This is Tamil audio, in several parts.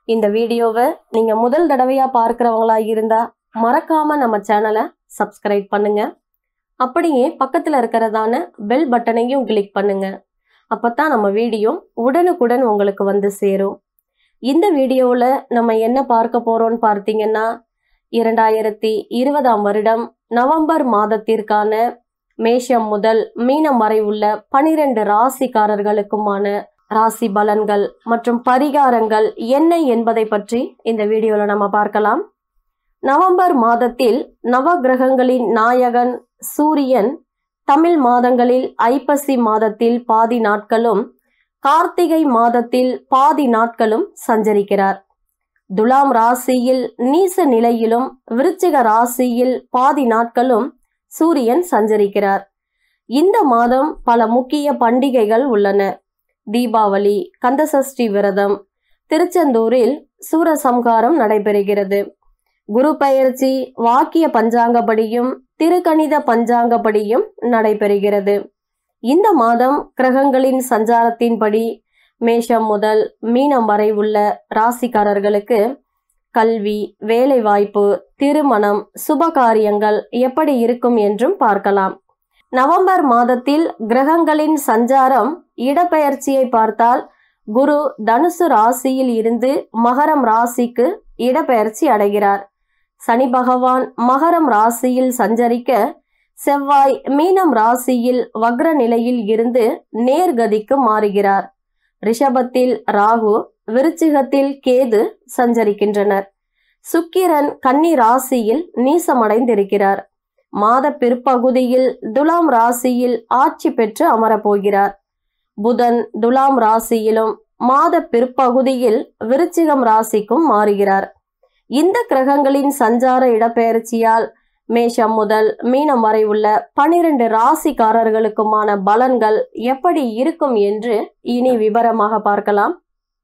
இந்த வீடியோவை நீங்க முதல் தடவையா பார்க்கிறவங்களா இருந்தா மறக்காம நம்ம சேனலை சப்ஸ்கிரைப் பண்ணுங்க அப்படியே பக்கத்துல இருக்கிறதான பெல் பட்டனையும் கிளிக் பண்ணுங்க அப்பதான் நம்ம வீடியோ உடனுக்குடன் உங்களுக்கு வந்து சேரும் இந்த வீடியோவில் நம்ம என்ன பார்க்க போறோம்னு பார்த்தீங்கன்னா இரண்டாயிரத்தி இருபதாம் வருடம் நவம்பர் மாதத்திற்கான மேஷம் முதல் மீனம் வரை உள்ள பனிரெண்டு ராசிக்காரர்களுக்குமான ராசி பலன்கள் மற்றும் பரிகாரங்கள் என்ன என்பதை பற்றி இந்த வீடியோல நம்ம பார்க்கலாம் நவம்பர் மாதத்தில் நவகிரகங்களின் நாயகன் சூரியன் தமிழ் மாதங்களில் ஐப்பசி மாதத்தில் பாதி நாட்களும் கார்த்திகை மாதத்தில் பாதி நாட்களும் சஞ்சரிக்கிறார் துலாம் ராசியில் நீச நிலையிலும் விருச்சிக ராசியில் பாதி நாட்களும் சூரியன் சஞ்சரிக்கிறார் இந்த மாதம் பல முக்கிய பண்டிகைகள் உள்ளன தீபாவளி கந்தசஷ்டி விரதம் திருச்செந்தூரில் சூரசம்ஹாரம் நடைபெறுகிறது குரு பெயர்ச்சி வாக்கிய பஞ்சாங்கப்படியும் திருக்கணித பஞ்சாங்கப்படியும் நடைபெறுகிறது இந்த மாதம் கிரகங்களின் சஞ்சாரத்தின்படி மேஷம் முதல் மீனம் வரை உள்ள ராசிக்காரர்களுக்கு கல்வி வேலைவாய்ப்பு திருமணம் சுபகாரியங்கள் எப்படி இருக்கும் என்றும் பார்க்கலாம் நவம்பர் மாதத்தில் கிரகங்களின் சஞ்சாரம் இடப்பெயர்ச்சியை பார்த்தால் குரு தனுசு ராசியில் இருந்து மகரம் ராசிக்கு இடப்பெயர்ச்சி அடைகிறார் சனி பகவான் மகரம் ராசியில் சஞ்சரிக்க செவ்வாய் மீனம் ராசியில் வக்ர நிலையில் இருந்து நேர்கதிக்கு மாறுகிறார் ரிஷபத்தில் ராகு விருச்சிகத்தில் கேது சஞ்சரிக்கின்றனர் சுக்கிரன் கன்னி ராசியில் நீசமடைந்திருக்கிறார் மாத பிற்பகுதியில் துலாம் ராசியில் ஆட்சி பெற்று அமரப்போகிறார் புதன் துலாம் ராசியிலும் மாத பிற்பகுதியில் விருச்சிகம் ராசிக்கும் மாறுகிறார் இந்த கிரகங்களின் சஞ்சார இடப்பெயர்ச்சியால் மேஷம் முதல் மீனம் வரை உள்ள பனிரெண்டு ராசிக்காரர்களுக்குமான பலன்கள் எப்படி இருக்கும் என்று இனி விவரமாக பார்க்கலாம்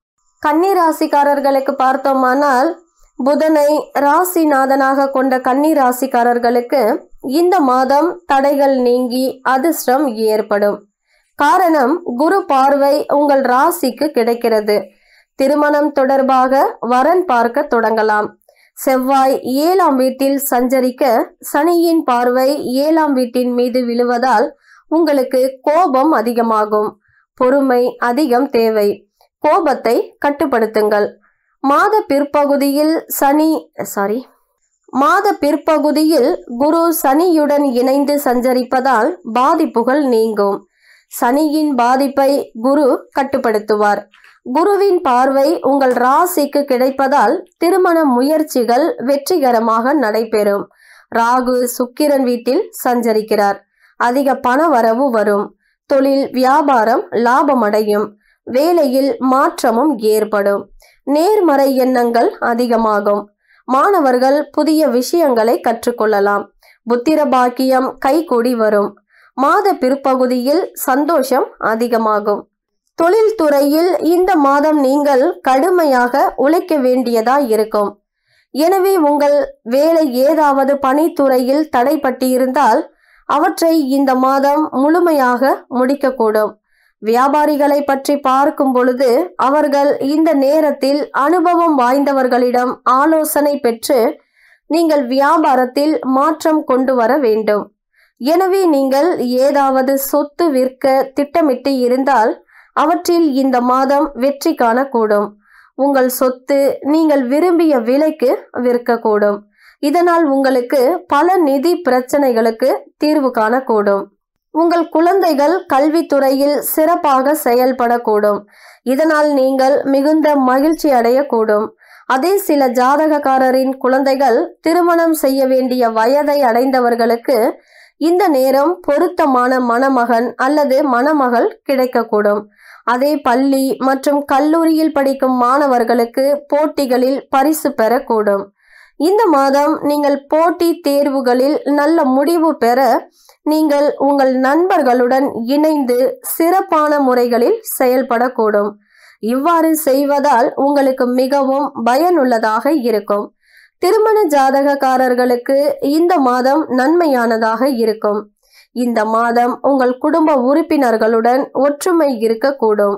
கன்னி ராசிக்காரர்களுக்கு பார்த்தோமானால் புதனை ராசிநாதனாக கொண்ட கன்னி ராசிக்காரர்களுக்கு இந்த மாதம் தடைகள் நீங்கி அதிர்ஷ்டம் ஏற்படும் காரணம் குரு பார்வை உங்கள் ராசிக்கு கிடைக்கிறது திருமணம் தொடர்பாக வரன் பார்க்க தொடங்கலாம் செவ்வாய் ஏழாம் வீட்டில் சஞ்சரிக்க சனியின் பார்வை ஏழாம் வீட்டின் மீது விழுவதால் உங்களுக்கு கோபம் அதிகமாகும் பொறுமை அதிகம் தேவை கோபத்தை கட்டுப்படுத்துங்கள் மாத பிற்பகுதியில் சனி சாரி மாத பிற்பகுதியில் குரு சனியுடன் இணைந்து சஞ்சரிப்பதால் பாதிப்புகள் நீங்கும் சனியின் பாதிப்பை குரு கட்டுப்படுத்துவார் குருவின் பார்வை உங்கள் ராசிக்கு கிடைப்பதால் திருமண முயற்சிகள் வெற்றிகரமாக நடைபெறும் ராகு சுக்கிரன் வீட்டில் சஞ்சரிக்கிறார் அதிக பண வரவு வரும் தொழில் வியாபாரம் லாபமடையும் வேலையில் மாற்றமும் ஏற்படும் நேர்மறை எண்ணங்கள் அதிகமாகும் மாணவர்கள் புதிய விஷயங்களை கற்றுக்கொள்ளலாம் புத்திர பாக்கியம் கைகூடி வரும் மாத பிற்பகுதியில் சந்தோஷம் அதிகமாகும் தொழில்துறையில் இந்த மாதம் நீங்கள் கடுமையாக உழைக்க வேண்டியதா இருக்கும் எனவே உங்கள் வேலை ஏதாவது பணித்துறையில் தடைப்பட்டிருந்தால் அவற்றை இந்த மாதம் முழுமையாக முடிக்கக்கூடும் வியாபாரிகளை பற்றி பார்க்கும் பொழுது அவர்கள் இந்த நேரத்தில் அனுபவம் வாய்ந்தவர்களிடம் ஆலோசனை பெற்று நீங்கள் வியாபாரத்தில் மாற்றம் கொண்டு வர வேண்டும் எனவே நீங்கள் ஏதாவது சொத்து விற்க திட்டமிட்டு இருந்தால் அவற்றில் இந்த மாதம் வெற்றி காணக்கூடும் உங்கள் சொத்து நீங்கள் விரும்பிய விலைக்கு விற்கக்கூடும் இதனால் உங்களுக்கு பல நிதி பிரச்சனைகளுக்கு தீர்வு காணக்கூடும் உங்கள் குழந்தைகள் கல்வித்துறையில் சிறப்பாக செயல்படக்கூடும் இதனால் நீங்கள் மிகுந்த மகிழ்ச்சி அடையக்கூடும் அதே சில ஜாதகக்காரரின் குழந்தைகள் திருமணம் செய்ய வேண்டிய வயதை அடைந்தவர்களுக்கு இந்த நேரம் பொருத்தமான மணமகன் அல்லது மணமகள் கிடைக்கக்கூடும் அதே பள்ளி மற்றும் கல்லூரியில் படிக்கும் மாணவர்களுக்கு போட்டிகளில் பரிசு பெறக்கூடும் இந்த மாதம் நீங்கள் போட்டி தேர்வுகளில் நல்ல முடிவு பெற நீங்கள் உங்கள் நண்பர்களுடன் இணைந்து சிறப்பான முறைகளில் செயல்படக்கூடும் இவ்வாறு செய்வதால் உங்களுக்கு மிகவும் பயனுள்ளதாக இருக்கும் திருமண ஜாதகக்காரர்களுக்கு இந்த மாதம் நன்மையானதாக இருக்கும் இந்த மாதம் உங்கள் குடும்ப உறுப்பினர்களுடன் ஒற்றுமை இருக்கக்கூடும்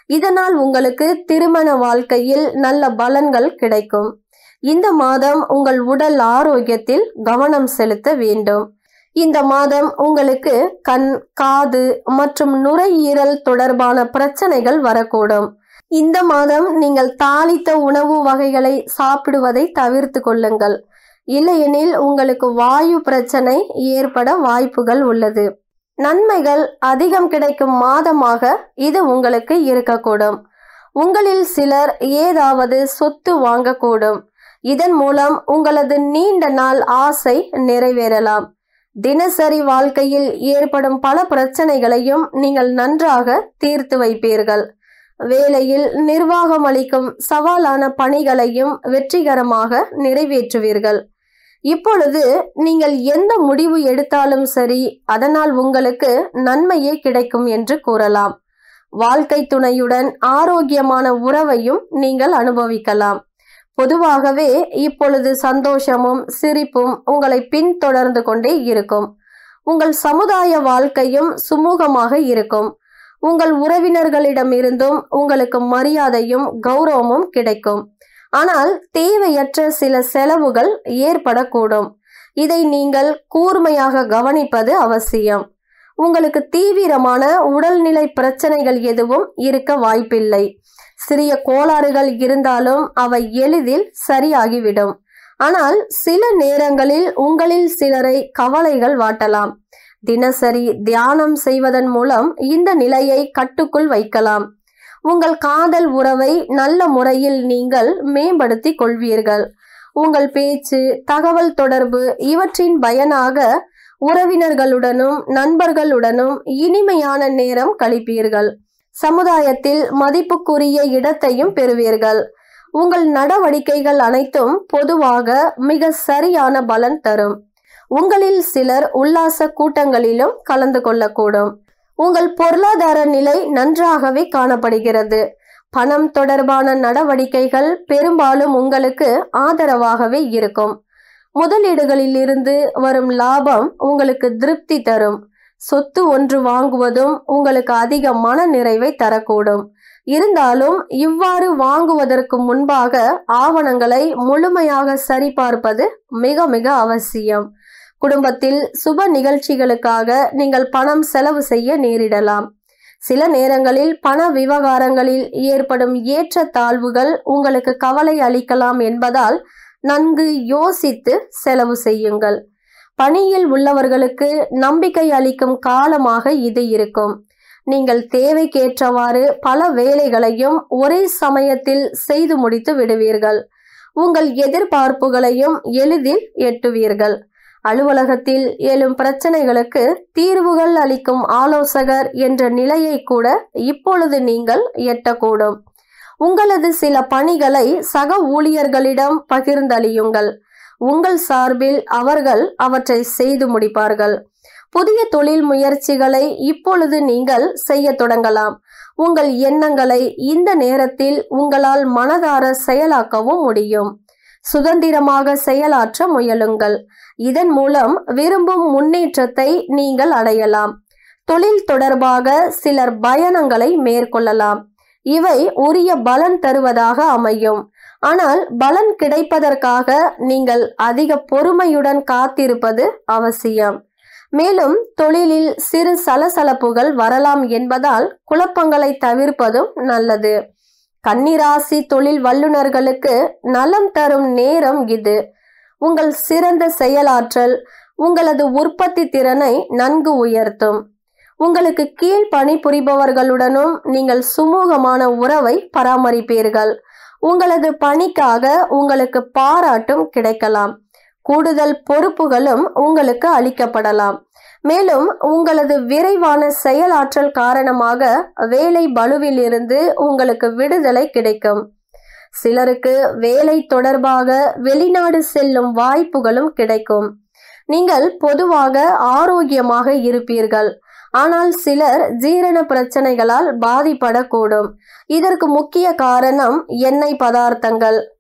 இதனால் உங்களுக்கு திருமண வாழ்க்கையில் நல்ல பலன்கள் கிடைக்கும் இந்த மாதம் உங்கள் உடல் ஆரோக்கியத்தில் கவனம் செலுத்த வேண்டும் இந்த மாதம் உங்களுக்கு கண் காது மற்றும் நுரையீரல் தொடர்பான பிரச்சனைகள் வரக்கூடும் இந்த மாதம் நீங்கள் தாளித்த உணவு வகைகளை சாப்பிடுவதை தவிர்த்து கொள்ளுங்கள் இல்லையெனில் உங்களுக்கு வாயு பிரச்சனை ஏற்பட வாய்ப்புகள் உள்ளது நன்மைகள் அதிகம் கிடைக்கும் மாதமாக இது உங்களுக்கு இருக்கக்கூடும் உங்களில் சிலர் ஏதாவது சொத்து வாங்கக்கூடும் இதன் மூலம் உங்களது நீண்ட நாள் ஆசை நிறைவேறலாம் தினசரி வாழ்க்கையில் ஏற்படும் பல பிரச்சனைகளையும் நீங்கள் நன்றாக தீர்த்து வைப்பீர்கள் வேலையில் நிர்வாகம் அளிக்கும் சவாலான பணிகளையும் வெற்றிகரமாக நிறைவேற்றுவீர்கள் இப்பொழுது நீங்கள் எந்த முடிவு எடுத்தாலும் சரி அதனால் உங்களுக்கு நன்மையே கிடைக்கும் என்று கூறலாம் வாழ்க்கை துணையுடன் ஆரோக்கியமான உறவையும் நீங்கள் அனுபவிக்கலாம் பொதுவாகவே இப்பொழுது சந்தோஷமும் சிரிப்பும் உங்களை பின்தொடர்ந்து கொண்டே இருக்கும் உங்கள் சமுதாய வாழ்க்கையும் சுமூகமாக இருக்கும் உங்கள் உறவினர்களிடமிருந்தும் உங்களுக்கு மரியாதையும் கௌரவமும் கிடைக்கும் ஆனால் தேவையற்ற சில செலவுகள் ஏற்படக்கூடும் இதை நீங்கள் கூர்மையாக கவனிப்பது அவசியம் உங்களுக்கு தீவிரமான உடல்நிலை பிரச்சனைகள் எதுவும் இருக்க வாய்ப்பில்லை சிறிய கோளாறுகள் இருந்தாலும் அவை எளிதில் சரியாகிவிடும் ஆனால் சில நேரங்களில் உங்களில் சிலரை கவலைகள் வாட்டலாம் தினசரி தியானம் செய்வதன் மூலம் இந்த நிலையை கட்டுக்குள் வைக்கலாம் உங்கள் காதல் உறவை நல்ல முறையில் நீங்கள் மேம்படுத்திக் கொள்வீர்கள் உங்கள் பேச்சு தகவல் தொடர்பு இவற்றின் பயனாக உறவினர்களுடனும் நண்பர்களுடனும் இனிமையான நேரம் கழிப்பீர்கள் சமுதாயத்தில் மதிப்புக்குரிய இடத்தையும் பெறுவீர்கள் உங்கள் நடவடிக்கைகள் அனைத்தும் பொதுவாக மிக சரியான பலன் தரும் உங்களில் சிலர் உல்லாச கூட்டங்களிலும் கலந்து கொள்ளக்கூடும் உங்கள் பொருளாதார நிலை நன்றாகவே காணப்படுகிறது பணம் தொடர்பான நடவடிக்கைகள் பெரும்பாலும் உங்களுக்கு ஆதரவாகவே இருக்கும் முதலீடுகளில் இருந்து வரும் லாபம் உங்களுக்கு திருப்தி தரும் சொத்து ஒன்று வாங்குவதும் உங்களுக்கு அதிக மன நிறைவை தரக்கூடும் இருந்தாலும் இவ்வாறு வாங்குவதற்கு முன்பாக ஆவணங்களை முழுமையாக சரிபார்ப்பது மிக மிக அவசியம் குடும்பத்தில் சுப நிகழ்ச்சிகளுக்காக நீங்கள் பணம் செலவு செய்ய நேரிடலாம் சில நேரங்களில் பண விவகாரங்களில் ஏற்படும் ஏற்ற தாழ்வுகள் உங்களுக்கு கவலை அளிக்கலாம் என்பதால் நன்கு யோசித்து செலவு செய்யுங்கள் பணியில் உள்ளவர்களுக்கு நம்பிக்கை அளிக்கும் காலமாக இது இருக்கும் நீங்கள் தேவைக்கேற்றவாறு பல வேலைகளையும் ஒரே சமயத்தில் செய்து முடித்து விடுவீர்கள் உங்கள் எதிர்பார்ப்புகளையும் எளிதில் எட்டுவீர்கள் அலுவலகத்தில் எழும் பிரச்சனைகளுக்கு தீர்வுகள் அளிக்கும் ஆலோசகர் என்ற நிலையை கூட இப்பொழுது நீங்கள் எட்டக்கூடும் உங்களது சில பணிகளை சக ஊழியர்களிடம் பகிர்ந்தளியுங்கள் உங்கள் சார்பில் அவர்கள் அவற்றை செய்து முடிப்பார்கள் புதிய தொழில் முயற்சிகளை இப்பொழுது நீங்கள் செய்ய தொடங்கலாம் உங்கள் எண்ணங்களை இந்த நேரத்தில் உங்களால் மனதார செயலாக்கவும் முடியும் சுதந்திரமாக செயலாற்ற முயலுங்கள் இதன் மூலம் விரும்பும் முன்னேற்றத்தை நீங்கள் அடையலாம் தொழில் தொடர்பாக சிலர் பயணங்களை மேற்கொள்ளலாம் இவை உரிய பலன் தருவதாக அமையும் ஆனால் பலன் கிடைப்பதற்காக நீங்கள் அதிக பொறுமையுடன் காத்திருப்பது அவசியம் மேலும் தொழிலில் சிறு சலசலப்புகள் வரலாம் என்பதால் குழப்பங்களை தவிர்ப்பதும் நல்லது கன்னிராசி தொழில் வல்லுநர்களுக்கு நலம் தரும் நேரம் இது உங்கள் சிறந்த செயலாற்றல் உங்களது உற்பத்தி திறனை நன்கு உயர்த்தும் உங்களுக்கு கீழ் பணிபுரிபவர்களுடனும் நீங்கள் சுமூகமான உறவை பராமரிப்பீர்கள் உங்களது பணிக்காக உங்களுக்கு பாராட்டும் கிடைக்கலாம் கூடுதல் பொறுப்புகளும் உங்களுக்கு அளிக்கப்படலாம் மேலும் உங்களது விரைவான செயலாற்றல் காரணமாக வேலை பளுவில் இருந்து உங்களுக்கு விடுதலை கிடைக்கும் சிலருக்கு வேலை தொடர்பாக வெளிநாடு செல்லும் வாய்ப்புகளும் கிடைக்கும் நீங்கள் பொதுவாக ஆரோக்கியமாக இருப்பீர்கள் ஆனால் சிலர் ஜீரண பிரச்சனைகளால் பாதிப்படக்கூடும் இதற்கு முக்கிய காரணம் எண்ணெய் பதார்த்தங்கள்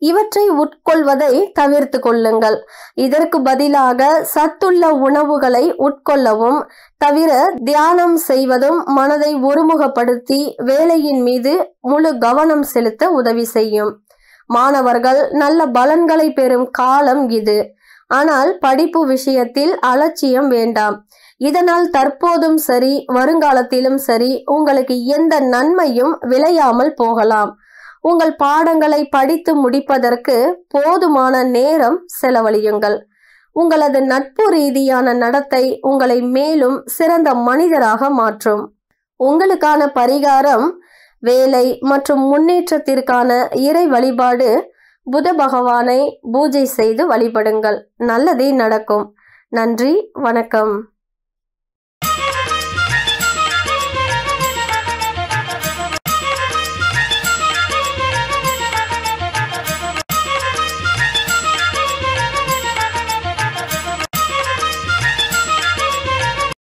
இவற்றை உட்கொள்வதை தவிர்த்து கொள்ளுங்கள் இதற்கு பதிலாக சத்துள்ள உணவுகளை உட்கொள்ளவும் தவிர தியானம் செய்வதும் மனதை ஒருமுகப்படுத்தி வேலையின் மீது முழு கவனம் செலுத்த உதவி செய்யும் மாணவர்கள் நல்ல பலன்களை பெறும் காலம் இது ஆனால் படிப்பு விஷயத்தில் அலட்சியம் வேண்டாம் இதனால் தற்போதும் சரி வருங்காலத்திலும் சரி உங்களுக்கு எந்த நன்மையும் விளையாமல் போகலாம் உங்கள் பாடங்களை படித்து முடிப்பதற்கு போதுமான நேரம் செலவழியுங்கள் உங்களது நட்பு ரீதியான நடத்தை உங்களை மேலும் சிறந்த மனிதராக மாற்றும் உங்களுக்கான பரிகாரம் வேலை மற்றும் முன்னேற்றத்திற்கான இறை வழிபாடு புத பகவானை பூஜை செய்து வழிபடுங்கள் நல்லதே நடக்கும் நன்றி வணக்கம்